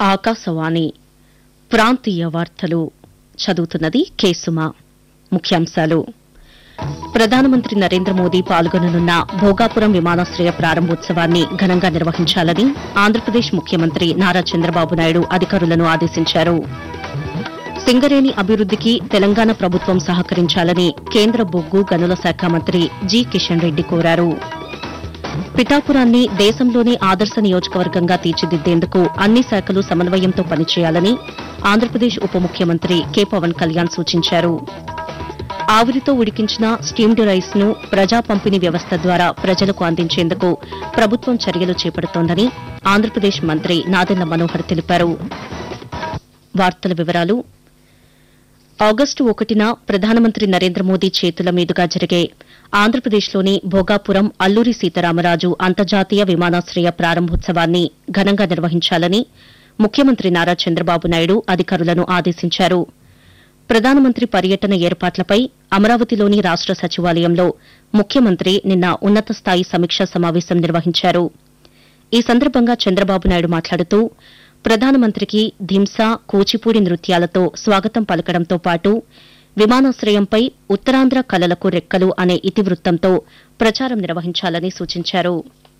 ఆకాశవాణి ప్రాంతీయ వార్తలు చదువుతున్నది కేసుమ ముఖ్యాంశాలు ప్రధానమంత్రి నరేంద్ర మోదీ పాల్గొననున్న భోగాపురం విమానాశ్రయ ప్రారంభోత్సవాన్ని ఘనంగా నిర్వహించాలని ఆంధ్రప్రదేశ్ ముఖ్యమంత్రి నారా చంద్రబాబు నాయుడు అధికారులను ఆదేశించారు సింగరేణి అభివృద్దికి తెలంగాణ ప్రభుత్వం సహకరించాలని కేంద్ర బొగ్గు గనుల శాఖ మంత్రి జి కిషన్ రెడ్డి కోరారు పిఠాపురాన్ని దేశంలోనే ఆదర్శ నియోజకవర్గంగా తీర్చిదిద్దేందుకు అన్ని శాఖలు సమన్వయంతో పనిచేయాలని ఆంధ్రప్రదేశ్ ఉప ముఖ్యమంత్రి కె పవన్ కళ్యాణ్ సూచించారు ఆవిరితో ఉడికించిన స్టీమ్డ్ రైస్ ను ప్రజా పంపిణీ వ్యవస్థ ద్వారా ప్రజలకు అందించేందుకు ప్రభుత్వం చర్యలు చేపడుతోందని ఆంధ్రప్రదేశ్ మంత్రి నాదెండ్ల మనోహర్ తెలిపారు వార్తల వివరాలు ఆగస్టు ఒకటిన ప్రధానమంత్రి నరేంద్ర మోదీ చేతుల మీదుగా జరిగే ఆంధ్రప్రదేశ్లోని భోగాపురం అల్లూరి సీతారామరాజు అంతర్జాతీయ విమానాశ్రయ ప్రారంభోత్సవాన్ని ఘనంగా నిర్వహించాలని ముఖ్యమంత్రి నారా చంద్రబాబు నాయుడు అధికారులను ఆదేశించారు ప్రధానమంత్రి పర్యటన ఏర్పాట్లపై అమరావతిలోని రాష్ట సచివాలయంలో ముఖ్యమంత్రి నిన్న ఉన్నత స్థాయి సమీక్షా సమావేశం నిర్వహించారు ఈ సందర్భంగా చంద్రబాబు నాయుడు మాట్లాడుతూ ప్రధానమంత్రికి ధింసా కూచిపూడి నృత్యాలతో స్వాగతం పలకడంతో పాటు విమానాశ్రయంపై ఉత్తరాంధ్ర కలలకు రెక్కలు అనే ఇతివృత్తంతో ప్రచారం నిర్వహించాలని సూచించారు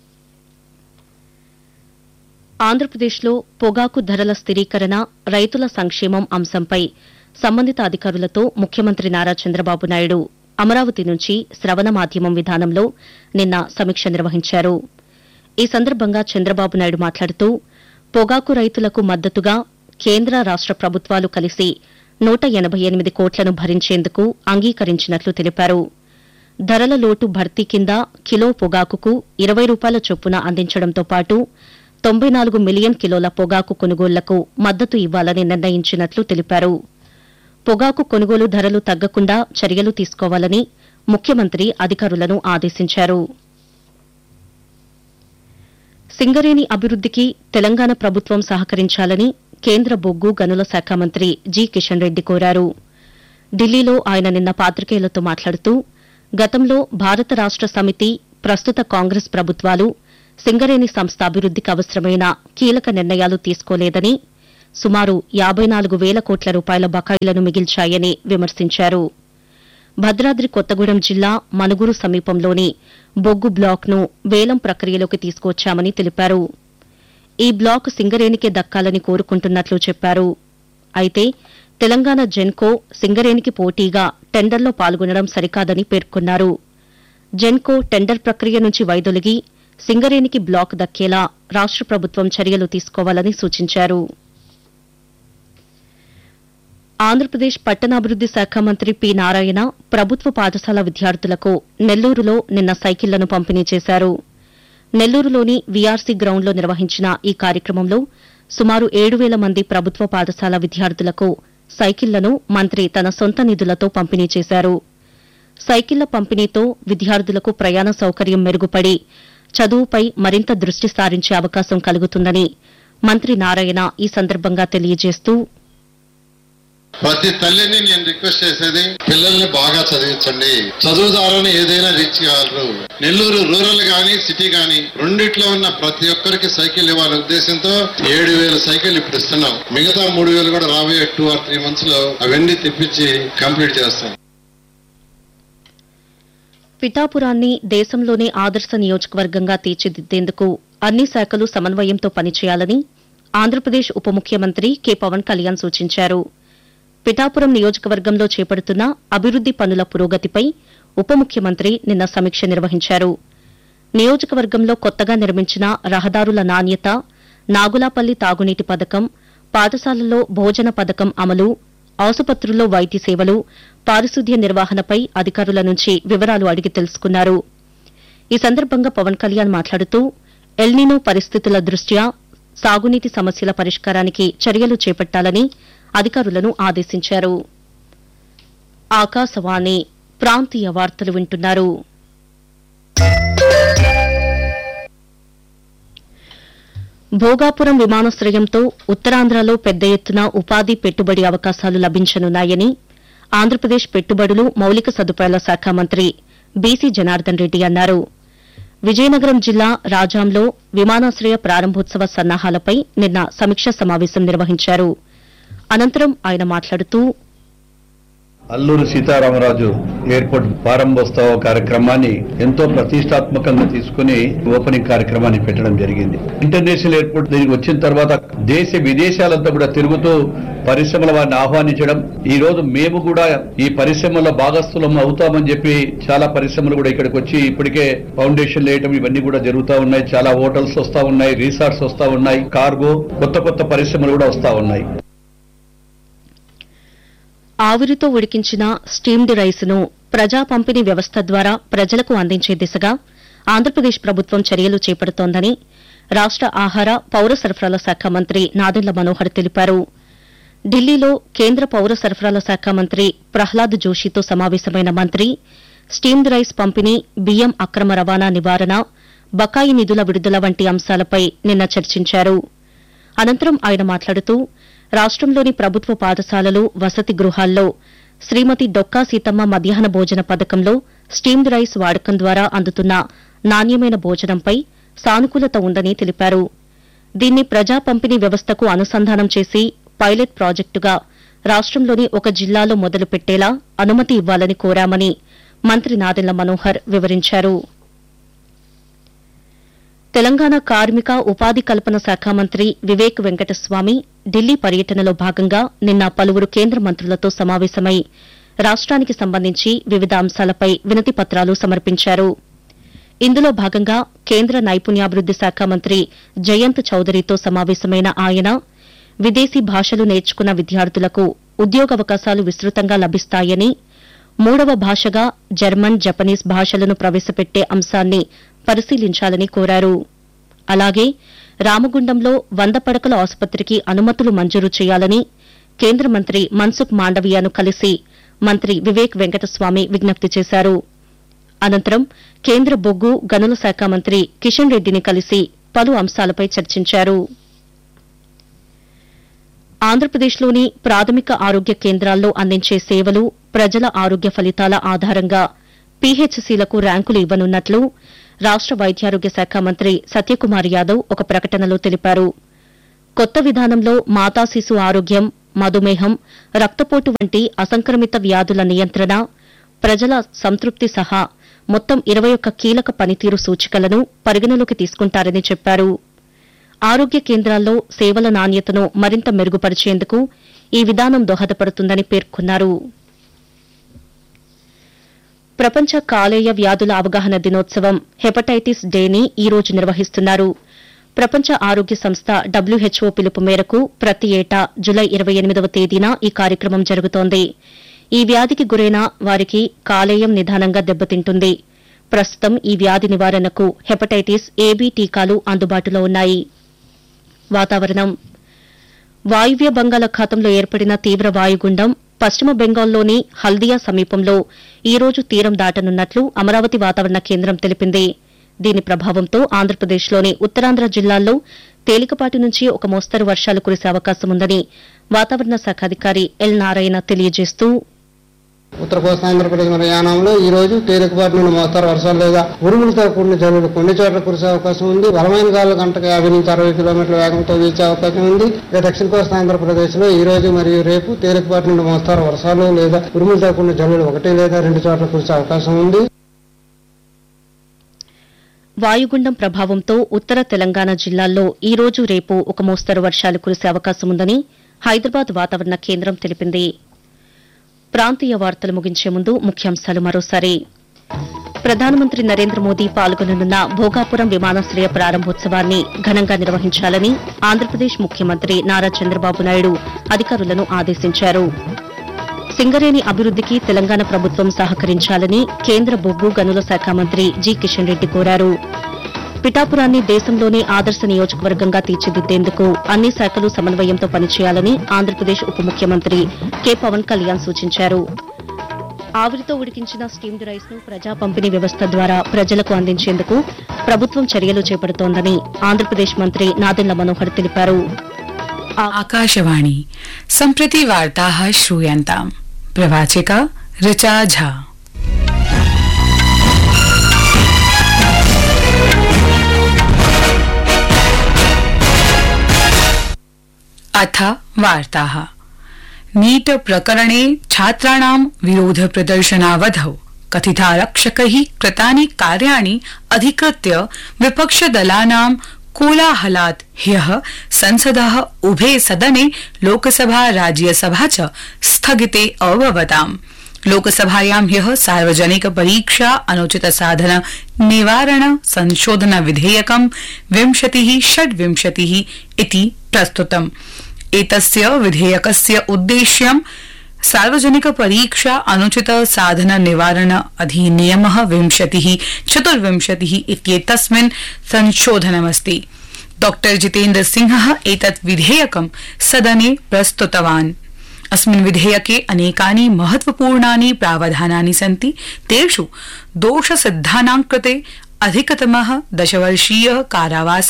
ఆంధ్రప్రదేశ్లో పొగాకు ధరల స్థిరీకరణ రైతుల సంక్షేమం అంశంపై సంబంధిత అధికారులతో ముఖ్యమంత్రి నారా చంద్రబాబు నాయుడు అమరావతి నుంచి శ్రవణ మాధ్యమం విధానంలో నిన్న సమీక్ష నిర్వహించారు ఈ సందర్భంగా చంద్రబాబు నాయుడు మాట్లాడుతూ పొగాకు రైతులకు మద్దతుగా కేంద్ర రాష్ట ప్రభుత్వాలు కలిసి నూట ఎనబై ఎనిమిది కోట్లను భరించేందుకు అంగీకరించినట్లు తెలిపారు ధరల లోటు భర్తీ కింద కిలో పొగాకుకు ఇరవై రూపాయల చొప్పున అందించడంతో పాటు తొంభై నాలుగు మిలియన్ కిలోల పొగాకు కొనుగోళ్లకు మద్దతు ఇవ్వాలని నిర్ణయించినట్లు తెలిపారు పొగాకు కొనుగోలు ధరలు తగ్గకుండా చర్యలు తీసుకోవాలని ముఖ్యమంత్రి అధికారులను ఆదేశించారు సింగరేణి అభివృద్దికి తెలంగాణ ప్రభుత్వం సహకరించాలని కేంద్ర బొగ్గు గనుల శాఖ మంత్రి జి కిషన్ రెడ్డి కోరారు ఢిల్లీలో ఆయన నిన్న పాత్రికేయులతో మాట్లాడుతూ గతంలో భారత రాష్ట సమితి ప్రస్తుత కాంగ్రెస్ ప్రభుత్వాలు సింగరేణి సంస్థ అభివృద్దికి అవసరమైన కీలక నిర్ణయాలు తీసుకోలేదని సుమారు యాబై నాలుగు వేల కోట్ల రూపాయల బకాయిలను మిగిల్చాయని విమర్శించారు భద్రాద్రి కొత్తగూడెం జిల్లా మనుగురు సమీపంలోని బొగ్గు బ్లాక్ను వేలం ప్రక్రియలోకి తీసుకొచ్చామని తెలిపారు ఈ బ్లాక్ సింగరేణికే దక్కాలని కోరుకుంటున్నట్లు చెప్పారు అయితే తెలంగాణ జెన్కో సింగరేణికి పోటీగా టెండర్లో పాల్గొనడం సరికాదని పేర్కొన్నారు జెన్కో టెండర్ ప్రక్రియ నుంచి వైదొలిగి సింగరేణికి బ్లాక్ దక్కేలా రాష్ట ప్రభుత్వం చర్యలు తీసుకోవాలని సూచించారు ఆంధ్రప్రదేశ్ పట్టణాభివృద్ది శాఖ మంత్రి పి నారాయణ ప్రభుత్వ పాఠశాల విద్యార్థులకు నెల్లూరులో నిన్న సైకిళ్లను పంపిణీ చేశారు నెల్లూరులోని వీఆర్సీ గ్రౌండ్లో నిర్వహించిన ఈ కార్యక్రమంలో సుమారు ఏడు వేల మంది ప్రభుత్వ పాఠశాల విద్యార్థులకు సైకిళ్లను మంత్రి తన సొంత నిధులతో పంపిణీ చేశారు సైకిళ్ల పంపిణీతో విద్యార్థులకు ప్రయాణ సౌకర్యం మెరుగుపడి చదువుపై మరింత దృష్టి సారించే అవకాశం కలుగుతుందని మంత్రి నారాయణ ఈ సందర్భంగా తెలియజేస్తూ ప్రతి తల్లిని నేను రిక్వెస్ట్ చేసేది పిల్లల్ని బాగా చదివించండి చదువు ద్వారానే ఏదైనా రీచ్ కాగలరు నెల్లూరు రూరల్ గాని సిటీ గాని రెండిట్లో ఉన్న ప్రతి ఒక్కరికి సైకిల్ ఇవ్వాలనే ఉద్దేశంతో ఏడు వేల సైకిల్ ఇప్పుడు ఇస్తున్నాం మిగతా మూడు వేలు కూడా రాబోయే టూ ఆర్ త్రీ మంత్స్ లో అవన్నీ తెప్పించి కంప్లీట్ చేస్తాం పిఠాపురాన్ని దేశంలోనే ఆదర్శ నియోజకవర్గంగా తీర్చిదిద్దేందుకు అన్ని శాఖలు సమన్వయంతో పనిచేయాలని ఆంధ్రప్రదేశ్ ఉప ముఖ్యమంత్రి కె పవన్ కళ్యాణ్ సూచించారు పిఠాపురం నియోజకవర్గంలో చేపడుతున్న అభివృద్ది పనుల పురోగతిపై ఉప ముఖ్యమంత్రి నిన్న సమీక్ష నిర్వహించారు నియోజకవర్గంలో కొత్తగా నిర్మించిన రహదారుల నాణ్యత నాగులాపల్లి తాగునీటి పథకం పాఠశాలల్లో భోజన పథకం అమలు ఆసుపత్రుల్లో వైద్య సేవలు పారిశుద్ధ్య నిర్వహణపై అధికారుల నుంచి వివరాలు అడిగి తెలుసుకున్నారు ఈ సందర్భంగా పవన్ కళ్యాణ్ మాట్లాడుతూ ఎల్నినో పరిస్థితుల దృష్ట్యా సాగునీటి సమస్యల పరిష్కారానికి చర్యలు చేపట్టాలని అధికారులను ఆదేశించారు ఆకాశవాణి ప్రాంతీయ వార్తలు వింటున్నారు భోగాపురం విమానాశ్రయంతో ఉత్తరాంధ్రలో పెద్ద ఎత్తున ఉపాధి పెట్టుబడి అవకాశాలు లభించనున్నాయని ఆంధ్రప్రదేశ్ పెట్టుబడులు మౌలిక సదుపాయాల శాఖ మంత్రి బీసీ జనార్దన్ రెడ్డి అన్నారు విజయనగరం జిల్లా రాజాంలో విమానాశ్రయ ప్రారంభోత్సవ సన్నాహాలపై నిన్న సమీక్షా సమావేశం నిర్వహించారు అనంతరం ఆయన మాట్లాడుతూ అల్లూరు సీతారామరాజు ఎయిర్పోర్ట్ ప్రారంభోత్సవ కార్యక్రమాన్ని ఎంతో ప్రతిష్టాత్మకంగా తీసుకుని ఓపెనింగ్ కార్యక్రమాన్ని పెట్టడం జరిగింది ఇంటర్నేషనల్ ఎయిర్పోర్ట్ దీనికి వచ్చిన తర్వాత దేశ విదేశాలంతా కూడా తిరుగుతూ పరిశ్రమల వారిని ఆహ్వానించడం ఈ రోజు మేము కూడా ఈ పరిశ్రమల భాగస్థులం అవుతామని చెప్పి చాలా పరిశ్రమలు కూడా ఇక్కడికి వచ్చి ఇప్పటికే ఫౌండేషన్ వేయటం ఇవన్నీ కూడా జరుగుతూ ఉన్నాయి చాలా హోటల్స్ వస్తా ఉన్నాయి రిసార్ట్స్ వస్తా ఉన్నాయి కార్గో కొత్త కొత్త పరిశ్రమలు కూడా వస్తా ఉన్నాయి ఆవిరితో ఉడికించిన స్టీమ్డ్ రైస్ను ప్రజా పంపిణీ వ్యవస్థ ద్వారా ప్రజలకు అందించే దిశగా ఆంధ్రప్రదేశ్ ప్రభుత్వం చర్యలు చేపడుతోందని రాష్ట ఆహార పౌర సరఫరాల శాఖ మంత్రి నాదెండ్ల మనోహర్ తెలిపారు ఢిల్లీలో కేంద్ర పౌర సరఫరాల శాఖ మంత్రి ప్రహ్లాద్ జోషితో సమావేశమైన మంత్రి స్టీమ్డ్ రైస్ పంపిణీ బియ్యం అక్రమ రవాణా నివారణ బకాయి నిధుల విడుదల వంటి అంశాలపై నిన్న చర్చించారు అనంతరం ఆయన మాట్లాడుతూ రాష్టంలోని ప్రభుత్వ పాఠశాలలు వసతి గృహాల్లో శ్రీమతి డొక్కా సీతమ్మ మధ్యాహ్న భోజన పథకంలో స్టీమ్డ్ రైస్ వాడకం ద్వారా అందుతున్న నాణ్యమైన భోజనంపై సానుకూలత ఉందని తెలిపారు దీన్ని ప్రజా పంపిణీ వ్యవస్థకు అనుసంధానం చేసి పైలట్ ప్రాజెక్టుగా రాష్టంలోని ఒక జిల్లాలో మొదలు పెట్టేలా అనుమతి ఇవ్వాలని కోరామని మంత్రి నాదెళ్ల మనోహర్ వివరించారు తెలంగాణ కార్మిక ఉపాధి కల్పన శాఖ మంత్రి వివేక్ వెంకటస్వామి ఢిల్లీ పర్యటనలో భాగంగా నిన్న పలువురు కేంద్ర మంత్రులతో సమావేశమై రాష్ట్రానికి సంబంధించి వివిధ అంశాలపై వినతి పత్రాలు సమర్పించారు ఇందులో భాగంగా కేంద్ర నైపుణ్యాభివృద్ది శాఖ మంత్రి జయంత్ చౌదరితో సమావేశమైన ఆయన విదేశీ భాషలు నేర్చుకున్న విద్యార్థులకు ఉద్యోగావకాశాలు విస్తృతంగా లభిస్తాయని మూడవ భాషగా జర్మన్ జపనీస్ భాషలను ప్రవేశపెట్టే అంశాన్ని పరిశీలించాలని కోరారు అలాగే రామగుండంలో వంద పడకల ఆసుపత్రికి అనుమతులు మంజూరు చేయాలని కేంద్ర మంత్రి మన్సుఖ్ మాండవీయను కలిసి మంత్రి వివేక్ వెంకటస్వామి విజ్ఞప్తి చేశారు అనంతరం కేంద్ర బొగ్గు గనుల శాఖ మంత్రి కిషన్ రెడ్డిని కలిసి పలు అంశాలపై చర్చించారు ఆంధ్రప్రదేశ్లోని ప్రాథమిక ఆరోగ్య కేంద్రాల్లో అందించే సేవలు ప్రజల ఆరోగ్య ఫలితాల ఆధారంగా పీహెచ్సీలకు ర్యాంకులు ఇవ్వనున్నట్లు రాష్ట వైద్యారోగ్య శాఖ మంత్రి సత్యకుమార్ యాదవ్ ఒక ప్రకటనలో తెలిపారు కొత్త విధానంలో మాతా శిశు ఆరోగ్యం మధుమేహం రక్తపోటు వంటి అసంక్రమిత వ్యాధుల నియంత్రణ ప్రజల సంతృప్తి సహా మొత్తం ఇరవై ఒక్క కీలక పనితీరు సూచికలను పరిగణలోకి తీసుకుంటారని చెప్పారు ఆరోగ్య కేంద్రాల్లో సేవల నాణ్యతను మరింత మెరుగుపరిచేందుకు ఈ విధానం దోహదపడుతుందని పేర్కొన్నారు ప్రపంచ కాలేయ వ్యాధుల అవగాహన దినోత్సవం హెపటైటిస్ డేని ఈ రోజు నిర్వహిస్తున్నారు ప్రపంచ ఆరోగ్య సంస్థ డబ్ల్యూహెచ్ఓ పిలుపు మేరకు ప్రతి ఏటా జులై ఇరవై ఎనిమిదవ తేదీన ఈ కార్యక్రమం జరుగుతోంది ఈ వ్యాధికి గురైన వారికి కాలేయం నిదానంగా దెబ్బతింటుంది ప్రస్తుతం ఈ వ్యాధి నివారణకు హెపటైటిస్ ఏబీ టీకాలు అందుబాటులో ఉన్నాయి వాతావరణం వాయువ్య బంగాళాఖాతంలో ఏర్పడిన తీవ్ర వాయుగుండం పశ్చిమ బెంగాల్లోని హల్దియా సమీపంలో ఈ రోజు తీరం దాటనున్నట్లు అమరావతి వాతావరణ కేంద్రం తెలిపింది దీని ప్రభావంతో ఆంధ్రప్రదేశ్లోని ఉత్తరాంధ్ర జిల్లాల్లో తేలికపాటి నుంచి ఒక మోస్తరు వర్షాలు కురిసే అవకాశం ఉందని వాతావరణ శాఖ అధికారి ఎల్ నారాయణ తెలియజేస్తూ ఉత్తర కోస్తా ఆంధ్రప్రదేశ్ మరియు యానాంలో ఈ రోజు తేలికపాటి నుండి మోస్తారు వర్షాలు లేదా ఉరుములతో కూడిన జల్లులు కొన్ని చోట్ల కురిసే అవకాశం ఉంది బలమైన గాలు గంటకు యాభై నుంచి అరవై కిలోమీటర్ల వేగంతో వీచే అవకాశం ఉంది ఇక దక్షిణ కోస్తా ఆంధ్రప్రదేశ్ లో ఈ రోజు మరియు రేపు తేలికపాటి నుండి మోస్తారు వర్షాలు లేదా ఉరుములతో కూడిన జల్లులు ఒకటి లేదా రెండు చోట్ల కురిసే అవకాశం ఉంది వాయుగుండం ప్రభావంతో ఉత్తర తెలంగాణ జిల్లాల్లో ఈ రోజు రేపు ఒక మోస్తరు వర్షాలు కురిసే అవకాశం ఉందని హైదరాబాద్ వాతావరణ కేంద్రం తెలిపింది ప్రాంతీయ వార్తలు ముగించే ముందు ముఖ్యాంశాలు మరోసారి ప్రధానమంత్రి నరేంద్ర మోదీ పాల్గొననున్న భోగాపురం విమానాశ్రయ ప్రారంభోత్సవాన్ని ఘనంగా నిర్వహించాలని ఆంధ్రప్రదేశ్ ముఖ్యమంత్రి నారా చంద్రబాబు నాయుడు అధికారులను ఆదేశించారు సింగరేణి అభివృద్దికి తెలంగాణ ప్రభుత్వం సహకరించాలని కేంద్ర బొగ్గు గనుల శాఖ మంత్రి జి కిషన్ రెడ్డి కోరారు పిఠాపురాన్ని దేశంలోనే ఆదర్శ నియోజకవర్గంగా తీర్చిదిద్దేందుకు అన్ని శాఖలు సమన్వయంతో పనిచేయాలని ఆంధ్రప్రదేశ్ ఉప ముఖ్యమంత్రి కె పవన్ కళ్యాణ్ సూచించారు ఆవిరితో ఉడికించిన స్టీమ్డ్ రైస్ ను ప్రజా పంపిణీ వ్యవస్థ ద్వారా ప్రజలకు అందించేందుకు ప్రభుత్వం చర్యలు చేపడుతోందని ఆంధ్రప్రదేశ్ మంత్రి నాదెండ్ల మనోహర్ తెలిపారు आकाशवाणी सम्प्रति वार्ताः श्रूयन्ताम् प्रवाचिका ऋचा झा अथ वार्ताः नीट प्रकरणे छात्राणां विरोध प्रदर्शनावधौ कथितारक्षकै कृतानि कार्याणि अधिकृत्य विपक्षदलानां कोलाहलात् ह्यः संसद उभे सदने लोकसभा राज्यसभा च स्थगिते अभवताम् लोकसभायां ह्यः सार्वजनिक परीक्षा अनुचित साधन निवारण संशोधन विधेयकं विंशतिः षड्विंशतिः इति प्रस्तुतम् एतस्य विधेयकस्य उद्देश्यं सार्वजनिक परीक्षा अनुचित साधन निवारण अधिनियम विंशतिः चतुर्विंशतिः इत्येतस्मिन् संशोधनमस्ति डॉ जितेन्द्र सिंह एतत् विधेयकं सदने प्रस्तुतवान् अस्मिन् विधेयके अनेकानि महत्वपूर्णानि प्रावधानानि सन्ति तेषु दोषसिद्धानां कृते अधिकतम दशवर्षीय कारावास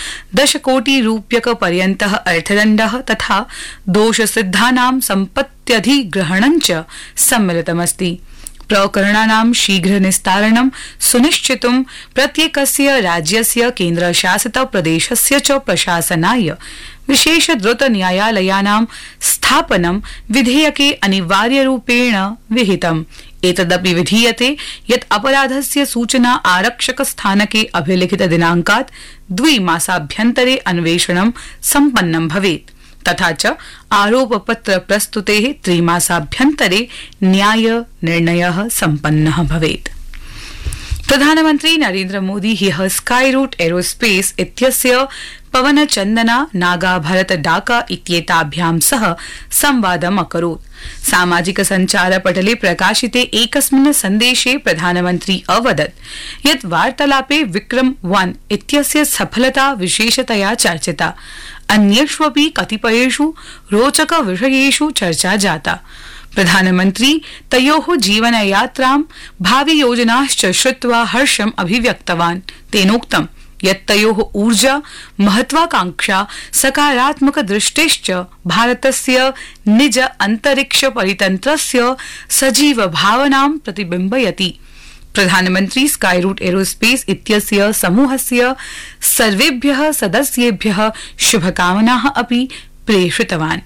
दशकोटि रूप्यक पर्यन्त अर्थदण्ड तथा दोषसिद्धानां सम्पत्त्यधिग्रहणं च सम्मिलितमस्ति प्रकरणानां शीघ्र निस्तारणं सुनिश्चितुं प्रत्येकस्य राज्यस्य केन्द्रशासित प्रदेशस्य च प्रशासनाय विशेष द्रुत न्यायालयानां स्थापनं विधेयके अनिवार्यरूपेण विहितम् एतदपि विधीयते यत् अपराधस्य सूचना आरक्षक स्थानके अभिलिखित दिनाङ्कात् द्विमासाभ्यन्तरे अन्वेषणं सम्पन्नं भवेत् तथा च आरोपपत्र प्रस्तुते त्रिमासाभ्यन्तरे न्याय निर्णय सम्पन्न भवेत् प्रधानमन्त्री नरेन्द्र मोदी ह्यः स्काई रूट एरोस्पेस इत्यस्य पवन चन्दना नागा भरत डाका इत्येताभ्यां सह संवादम् अकरोत् सामाजिक सञ्चार पटले प्रकाशिते एकस्मिन् सन्देशे प्रधानमन्त्री अवदत् यत् वार्तालापे विक्रम वन इत्यस्य सफलता विशेषतया चर्चिता अन्येष्वपि कतिपयेषु रोचक विषयेषु चर्चा जाता प्रधानमन्त्री तयो जीवनयात्रां भावि योजनाश्च श्रुत्वा हर्षम् अभिव्यक्तवान् तेनोक्तम् यत् तयो ऊर्जा महत्वाकांक्षा सकारात्मक दृष्टिश्च भारतस्य निज अन्तरिक्ष परितन्त्रस्य सजीव भावनां प्रतिबिम्बयति प्रधानमन्त्री स्काई रूट एरोस्पेस इत्यस्य समूहस्य सर्वेभ्य सदस्येभ्य शुभकामना अपि प्रेषितवान्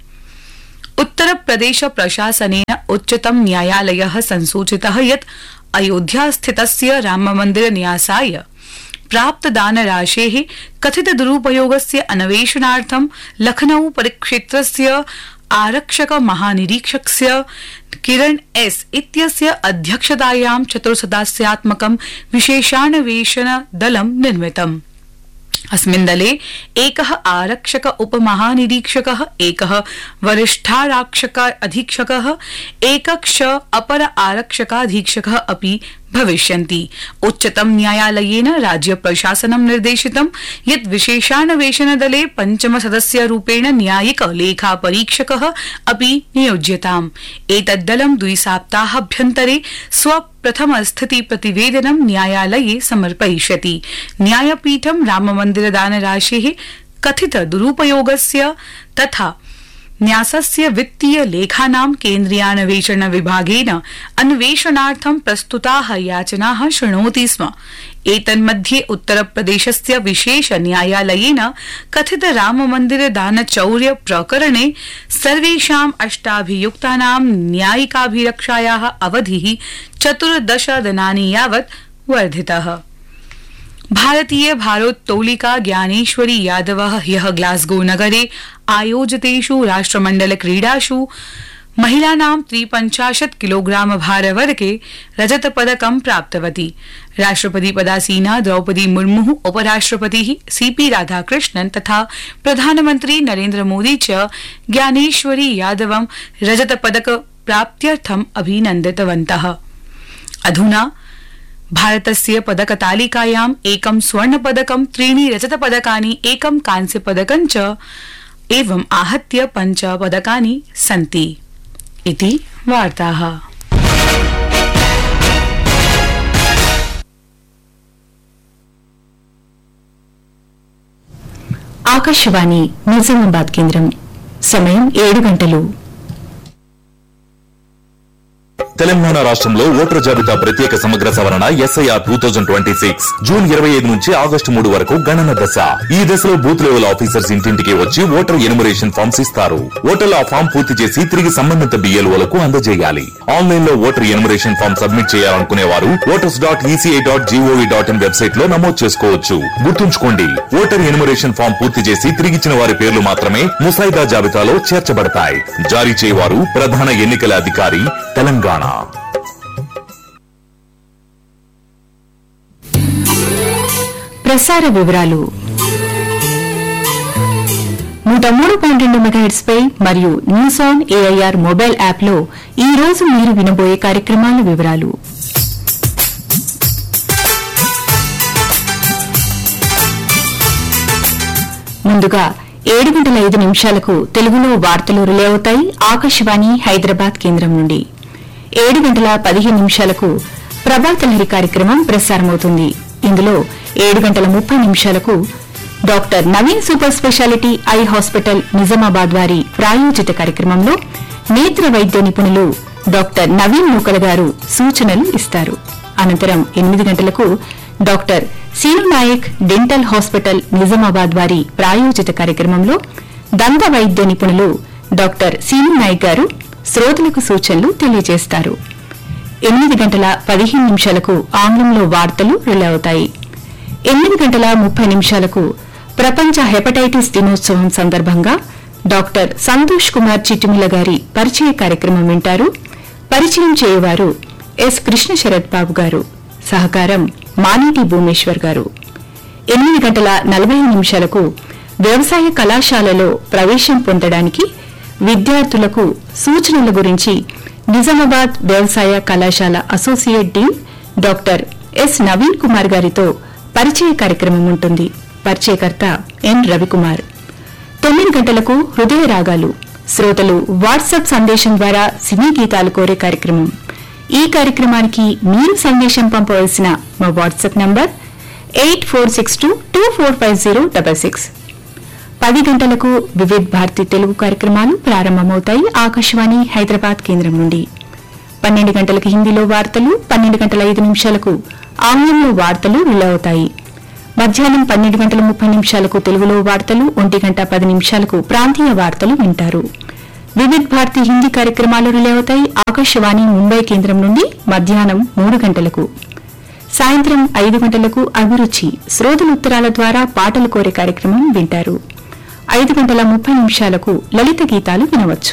उत्तर प्रदेश प्रशासनेन उच्चतम न्यायालय संसूचित यत् अयोध्या स्थितस्य राममन्दिर न्यासाय प्राप्त दानराशे कथित दुरुपयोगस्य अन्वेषणार्थं लखनऊ परिक्षेत्रस्य आरक्षक महानिरीक्षकस्य किरण एस इत्यस्य अध्यक्षतायां चतुर्सदस्यात्मकं विशेषान्वेषण दलं निर्मितम् अस्मिन् दले एक आरक्षक उपमहानिरीक्षक एक वरिष्ठारक्षक अधीक्षक एक क्ष अपर आरक्षकाधीक्षक अपि भविष्यन्ति उच्चतम न्यायालयेन राज्य प्रशासनं निर्देशितं यत् विशेषान्वेषण दले पञ्चम सदस्य रूपेण न्यायिक लेखा परीक्षक अपि नियोज्यताम् एतद्दलं द्विसप्ताहाभ्यन्तरे स्व प्रथम स्थिति प्रतिवेदनं न्यायालये समर्पयिष्यति न्यायपीठं राममन्दिर दानराशे कथित दुरुपयोगस्य तथा न्यासस्य वित्तीय लेखानां केन्द्रीयान्वेषण विभागेन अन्वेषणार्थं प्रस्तुताः याचनाः शृणोति स्म एतन्मध्ये उत्तरप्रदेशस्य विशेष न्यायालयेन कथित राममन्दिर दानचौर्य प्रकरणे सर्वेषाम् अष्टाभियुक्तानां न्यायिकाभिरक्षायाः अवधिः चतुर्दश दिनानि यावत् वर्धितः भारतीय भारोत्तोलिका ज्ञानेश्वरी यादव ह्यः ग्लास्गो नगरे आयोजितेषु राष्ट्रमण्डल क्रीडासु महिलानां त्रिपञ्चाशत् किलोग्राम भारवर्गे रजतपदकं प्राप्तवती राष्ट्रपति पदासीना द्रौपदी मुर्मु उपराष्ट्रपति सीपी राधाकृष्णन तथा प्रधानमन्त्री नरेन्द्र मोदी च ज्ञानेश्वरी यादवं रजतपदक प्राप्त्यर्थम् अभिनन्दितवन्तः अधुना भारतस्य पदकतालिकायाम् एकं स्वर्णपदकं त्रीणि रजतपदकानि एकं कांस्यपदकं च एवम् आहत्य पञ्च पदकानि सन्ति इति वार्ताः ఆకాశవాణి నిజామాబాద్ కేంద్రం సమయం ఏడు గంటలు తెలంగాణ రాష్ట్రంలో ఓటర్ జాబితా ప్రత్యేక సమగ్ర సవరణ SIR two thousand twenty six June ఇరవై ఐదు నుంచి ఆగస్టు మూడు వరకు గణన దశ ఈ దశలో బూత్ లెవెల్ ఆఫీసర్స్ ఇంటింటికి వచ్చి ఓటర్ ఎనుమరేషన్ ఫామ్స్ ఇస్తారు ఓటర్లు ఆ ఫామ్ పూర్తి చేసి తిరిగి సంబంధిత బిఎల్ఓలకు అందజేయాలి ఆన్లైన్ లో ఓటర్ ఎనుమరేషన్ ఫామ్ సబ్మిట్ చేయాలనుకునే వారు voters dot ECI dot G O V dot in website లో నమోదు చేసుకోవచ్చు గుర్తుంచుకోండి ఓటర్ ఎనుమరేషన్ ఫామ్ పూర్తి చేసి తిరిగిచ్చిన వారి పేర్లు మాత్రమే ముసాయిదా జాబితాలో చేర్చబడతాయి జారీ చేయవారు ప్రధాన ఎన్నికల అధికారి తెలంగాణ ప్రసార వివరాలు నూట మూడు పాయింట్ రెండు మెగాహెట్స్ పై మరియు news on AIR mobile app లో ఈ రోజు మీరు వినబోయే కార్యక్రమాల వివరాలు ముందుగా ఏడు గంటల ఐదు నిమిషాలకు తెలుగులో వార్తలు రిలే అవుతాయి ఆకాశవాణి హైదరాబాద్ కేంద్రం నుండి ఏడు గంటల పదిహేను నిమిషాలకు ప్రభాత లహరి కార్యక్రమం ప్రసారమవుతుంది ఇందులో ఏడు గంటల ముప్పై నిమిషాలకు doctor Naveen super speciality eye hospital Nizamabad వారి ప్రాయోజిత కార్యక్రమంలో నేత్ర వైద్య నిపుణులు డాక్టర్ నవీన్ నూకల గారు సూచనలు ఇస్తారు అనంతరం ఎనిమిది గంటలకు doctor Seenu Naik dental hospital Nizamabad వారి ప్రాయోజిత కార్యక్రమంలో దంత వైద్య నిపుణులు డాక్టర్ సీను నాయక్ గారు శ్రోతలకు సూచనలు తెలియజేస్తారు ఎనిమిది గంటల పదిహేను నిమిషాలకు ఆంగ్లంలో వార్తలు రిలే అవుతాయి ఎనిమిది గంటల ముప్పై నిమిషాలకు ప్రపంచ హెపటైటిస్ దినోత్సవం సందర్భంగా డాక్టర్ సంతోష్ కుమార్ చిట్టుమిల గారి పరిచయ కార్యక్రమం వింటారు పరిచయం చేయవారు ఎస్ కృష్ణ శరత్ బాబు గారు సహకారం మానేటి భూమేశ్వర్ గారు ఎనిమిది గంటల నలభై నిమిషాలకు వ్యవసాయ కళాశాలలో ప్రవేశం పొందడానికి విద్యార్థులకు సూచనల గురించి నిజామాబాద్ వ్యవసాయ కళాశాల associate dean doctor S Naveen Kumar గారితో పరిచయ కార్యక్రమం ఉంటుంది పరిచయకర్త ఎన్ రవికుమార్ తొమ్మిది గంటలకు హృదయ రాగాలు శ్రోతలు వాట్సాప్ సందేశం ద్వారా సినీ గీతాలు కోరే కార్యక్రమం ఈ కార్యక్రమానికి మీరు సందేశం పంపవలసిన మా WhatsApp number eight four six two two four five zero double six పది గంటలకు వివిధ్ భారతి తెలుగు కార్యక్రమాలు ప్రారంభమవుతాయి ఆకాశవాణి హైదరాబాద్ కేంద్రం నుండి పన్నెండు గంటలకు హిందీలో వార్తలు పన్నెండు గంటల ఐదు నిమిషాలకు ఆంగ్లంలో వార్తలు అవుతాయి మధ్యాహ్నం పన్నెండు గంటల ముప్పై నిమిషాలకు తెలుగులో వార్తలు ఒంటి గంట పది నిమిషాలకు ప్రాంతీయ వార్తలు వింటారు వివిధ్ భారతి హిందీ కార్యక్రమాలు రిలే అవుతాయి ఆకాశవాణి ముంబై కేంద్రం నుండి మధ్యాహ్నం మూడు గంటలకు సాయంత్రం ఐదు గంటలకు అభిరుచి శ్రోతల ఉత్తరాల ద్వారా పాటలు కోరే కార్యక్రమం వింటారు ఐదు గంటల ముప్పై నిమిషాలకు లలిత గీతాలు వినవచ్చు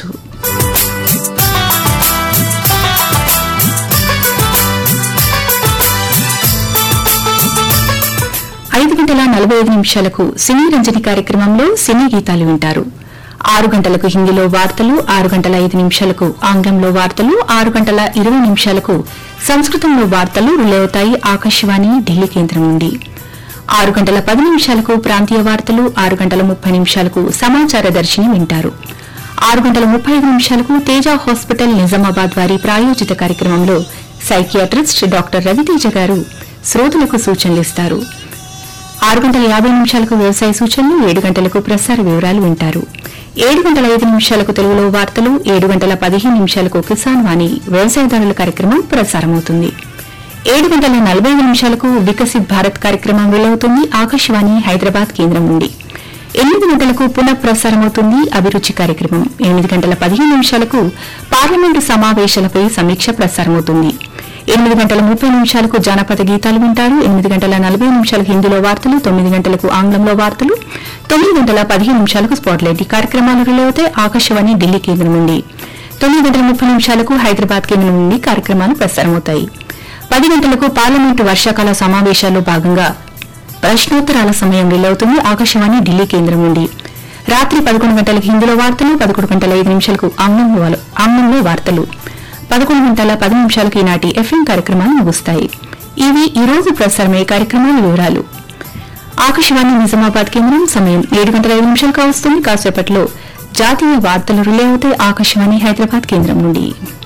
ఐదు గంటల నలభై ఐదు నిమిషాలకు సినీ రంజని కార్యక్రమంలో సినీ గీతాలు వింటారు ఆరు గంటలకు హిందీలో వార్తలు ఆరు గంటల ఐదు నిమిషాలకు ఆంగ్లంలో వార్తలు ఆరు గంటల ఇరవై నిమిషాలకు సంస్కృతంలో వార్తలు రిలే అవుతాయి ఆకాశవాణి ఢిల్లీ కేంద్రం నుండి ఆరు గంటల పది నిమిషాలకు ప్రాంతీయ వార్తలు ఆరు గంటల ముప్పై నిమిషాలకు సమాచార దర్శిని వింటారు ఆరు గంటల ముప్పై ఐదు నిమిషాలకు తేజ హాస్పిటల్ నిజామాబాద్ వారి ప్రాయోజిత కార్యక్రమంలో సైకియాట్రిస్ట్ డాక్టర్ రవితేజ గారు శ్రోతలకు సూచనలిస్తారు ఆరు గంటల యాభై నిమిషాలకు వ్యవసాయ సూచనలు ఏడు గంటలకు ప్రసార వివరాలు వింటారు ఏడు గంటల ఐదు నిమిషాలకు తెలుగులో వార్తలు ఏడు గంటల పదిహేను నిమిషాలకు కిసాన్ వాణి వ్యవసాయదారుల కార్యక్రమం ప్రసారమవుతుంది ఏడు గంటల నలభై ఐదు నిమిషాలకు వికసిత్ భారత్ కార్యక్రమం వెలవుతుంది ఆకాశవాణి హైదరాబాద్ కేంద్రం నుండి ఎనిమిది గంటలకు పునః ప్రసారమవుతుంది అభిరుచి కార్యక్రమం ఎనిమిది గంటల పదిహేను నిమిషాలకు పార్లమెంటు సమావేశాలపై సమీక్ష ప్రసారమవుతుంది ఎనిమిది గంటల ముప్పై నిమిషాలకు జానపద గీతాలు వింటారు ఎనిమిది గంటల నలభై నిమిషాలకు హిందీలో వార్తలు తొమ్మిది గంటలకు ఆంగ్లంలో వార్తలు తొమ్మిది గంటల పదిహేను నిమిషాలకు స్పాట్లైట్ ఈ కార్యక్రమాలు రిలే ఆకాశవాణి ఢిల్లీ కేంద్రం నుండి తొమ్మిది గంటల ముప్పై నిమిషాలకు హైదరాబాద్ కేంద్రం నుండి కార్యక్రమాలు ప్రసారమవుతాయి పది గంటలకు పార్లమెంటు వర్షాకాల సమావేశాల్లో భాగంగా ప్రశ్నోత్తరాల సమయం వీలవుతుంది ఆకాశవాణి ఢిల్లీ కేంద్రం నుండి రాత్రి పదకొండు గంటలకు హిందీలో వార్తలు పదకొండు గంటల ఐదు నిమిషాలకు ఆంగ్లంలో వాల- ఆంగ్లంలో వార్తలు పదకొండు గంటల పది నిమిషాలకు ఈనాటి ఎఫ్ఎం కార్యక్రమాలు ముగుస్తాయి ఇవి ఈ రోజు ప్రసారమయ్యే కార్యక్రమాల వివరాలు ఆకాశవాణి నిజామాబాద్ కేంద్రం సమయం ఏడు గంటల ఐదు నిమిషాలకు వస్తుంది కాసేపట్లో జాతీయ వార్తలు రిలే అవుతాయి ఆకాశవాణి హైదరాబాద్ కేంద్రం నుండి